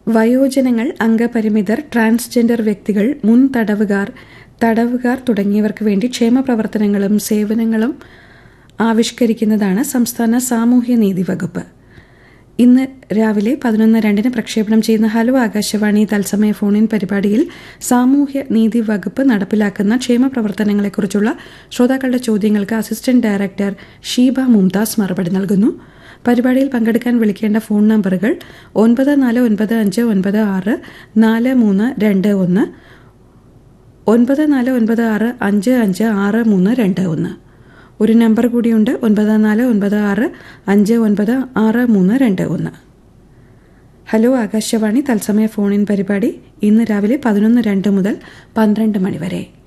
വയോജനങ്ങൾ അംഗപരിമിതർ transgender വ്യക്തികൾ മുൻ തടവുകാർ തടവുകാർ തുടങ്ങിയവർക്ക് വേണ്ടി ക്ഷേമ പ്രവർത്തനങ്ങളും സേവനങ്ങളും ആവിഷ്കരിക്കുന്നതാണ് സംസ്ഥാന സാമൂഹ്യനീതി വകുപ്പ് ഇന്ന് രാവിലെ പതിനൊന്ന് രണ്ടിന് പ്രക്ഷേപണം ചെയ്യുന്ന ഹലോ ആകാശവാണി തത്സമയ ഫോണിൻ പരിപാടിയിൽ സാമൂഹ്യ നീതി വകുപ്പ് നടപ്പിലാക്കുന്ന ക്ഷേമ പ്രവർത്തനങ്ങളെക്കുറിച്ചുള്ള ശ്രോതാക്കളുടെ ചോദ്യങ്ങൾക്ക് അസിസ്റ്റന്റ് ഡയറക്ടർ ഷീബ മുംതാസ് മറുപടി നൽകുന്നു പരിപാടിയിൽ പങ്കെടുക്കാൻ വിളിക്കേണ്ട ഫോൺ നമ്പറുകൾ ഒൻപത് നാല് ഒൻപത് അഞ്ച് ഒൻപത് ആറ് നാല് മൂന്ന് രണ്ട് ഒന്ന് ഒൻപത് നാല് ഒൻപത് ആറ് അഞ്ച് അഞ്ച് ആറ് മൂന്ന് രണ്ട് ഒന്ന് ഒരു നമ്പർ കൂടിയുണ്ട് ഒൻപത് നാല് ഒൻപത് ആറ് അഞ്ച് ഒൻപത് ആറ് മൂന്ന് രണ്ട് ഒന്ന് ഹലോ ആകാശവാണി തത്സമയ ഫോണിൻ പരിപാടി ഇന്ന് രാവിലെ പതിനൊന്ന് രണ്ട് മുതൽ പന്ത്രണ്ട് മണി വരെ